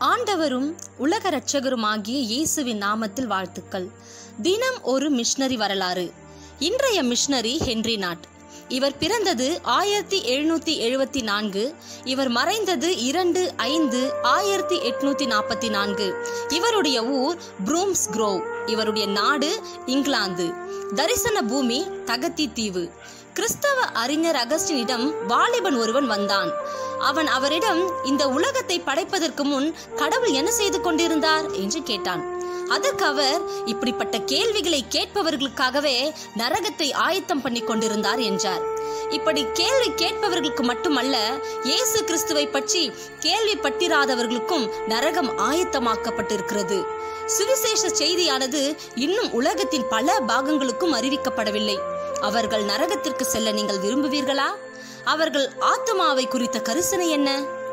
ஆண்டவரும் உலக இரட்சகருமாகிய இயேசுவின் நாமத்தில் வாழ்த்துக்கள் தினம் ஒரு மிஷனரி வரலாறு இன்றைய மிஷனரி ஹென்றி நாட் இவர் பிறந்தது ஆயிரத்தி எழுநூத்தி எழுபத்தி நான்கு இவர் மறைந்தது இரண்டு ஐந்து ஆயிரத்தி எட்நூத்தி நாற்பத்தி நான்கு இவருடைய ஊர் ப்ரூம்ஸ் குரோவ் இவருடைய நாடு இங்கிலாந்து தரிசன பூமி தகத்தி தீவு கிறிஸ்தவ அறிஞர் அகஸ்டினிடம் வாலிபன் ஒருவன் வந்தான் அவன் அவரிடம் இந்த உலகத்தை படைப்பதற்கு முன் கடவுள் என்ன செய்து கொண்டிருந்தார் என்று கேட்டான் அதற்கு அவர் இப்படிப்பட்ட கேள்விகளை கேட்பவர்களுக்காகவே நரகத்தை ஆயத்தம் பண்ணி கொண்டிருந்தார் என்றார் இப்படி கேள்வி கேட்பவர்களுக்கு மட்டுமல்ல இயேசு கிறிஸ்துவை பற்றி கேள்விப்பட்டிராதவர்களுக்கும் நரகம் ஆயத்தமாக்கப்பட்டிருக்கிறது சுவிசேஷ செய்தியானது இன்னும் உலகத்தின் பல பாகங்களுக்கும் அறிவிக்கப்படவில்லை அவர்கள் நரகத்திற்கு செல்ல நீங்கள் விரும்புவீர்களா அவர்கள் ஆத்துமாவை குறித்த கரிசனை என்ன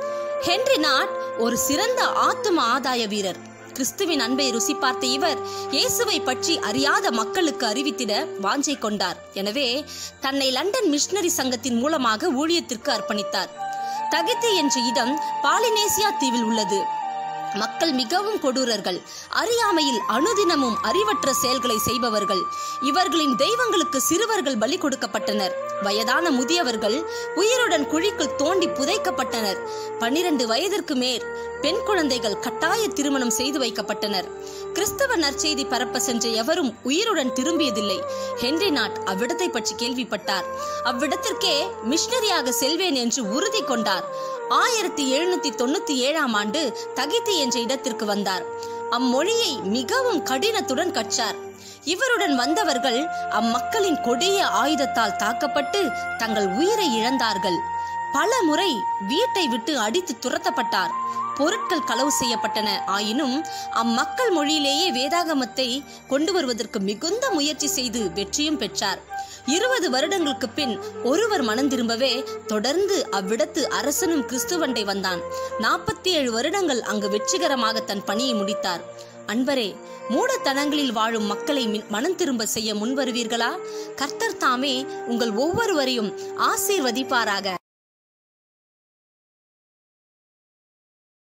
ஹென்றி நாட் ஒரு சிறந்த ஆத்தும ஆதாய வீரர் கிறிஸ்துவின் அன்பை ருசி பார்த்த இவர் இயேசுவை பற்றி அறியாத மக்களுக்கு அறிவித்திட வாஞ்சை கொண்டார் எனவே தன்னை லண்டன் மிஷனரி சங்கத்தின் மூலமாக ஊழியத்திற்கு அர்ப்பணித்தார் தகித்தி என்ற இடம் பாலினேசியா தீவில் உள்ளது மக்கள் மிகவும் கொடூரர்கள் அறியாமையில் அனுதினமும் அறிவற்ற செயல்களை செய்பவர்கள் இவர்களின் தெய்வங்களுக்கு சிறுவர்கள் பலி கொடுக்கப்பட்டனர் வயதான முதியவர்கள் உயிருடன் குழிக்குள் தோண்டி புதைக்கப்பட்டனர் பனிரெண்டு வயதிற்கு மேற் பெண் குழந்தைகள் கட்டாய திருமணம் செய்து வைக்கப்பட்டனர் கிறிஸ்தவ நற்செய்தி பரப்ப சென்ற எவரும் உயிருடன் திரும்பியதில்லை ஹென்றி நாட் அவ்விடத்தை பற்றி கேள்விப்பட்டார் அவ்விடத்திற்கே மிஷனரியாக செல்வேன் என்று உறுதி கொண்டார் ஆயிரத்தி எழுநூத்தி தொண்ணூத்தி ஏழாம் ஆண்டு தகித்தி என்ற இடத்திற்கு வந்தார் அம்மொழியை மிகவும் கடினத்துடன் கற்றார் இவருடன் வந்தவர்கள் அம்மக்களின் கொடிய ஆயுதத்தால் தாக்கப்பட்டு தங்கள் உயிரை இழந்தார்கள் பல முறை வீட்டை விட்டு அடித்து துரத்தப்பட்டார் பொருட்கள் களவு செய்யப்பட்டன ஆயினும் அம்மக்கள் மொழியிலேயே வேதாகமத்தை கொண்டு வருவதற்கு மிகுந்த முயற்சி செய்து வெற்றியும் பெற்றார் இருபது வருடங்களுக்கு பின் ஒருவர் மனம் திரும்பவே தொடர்ந்து அவ்விடத்து அரசனும் கிறிஸ்துவண்டை வந்தான் நாற்பத்தி ஏழு வருடங்கள் அங்கு வெற்றிகரமாக தன் பணியை முடித்தார் அன்பரே மூடத்தனங்களில் வாழும் மக்களை மனம் திரும்ப செய்ய முன்வருவீர்களா கர்த்தர் தாமே உங்கள் ஒவ்வொருவரையும் ஆசீர்வதிப்பாராக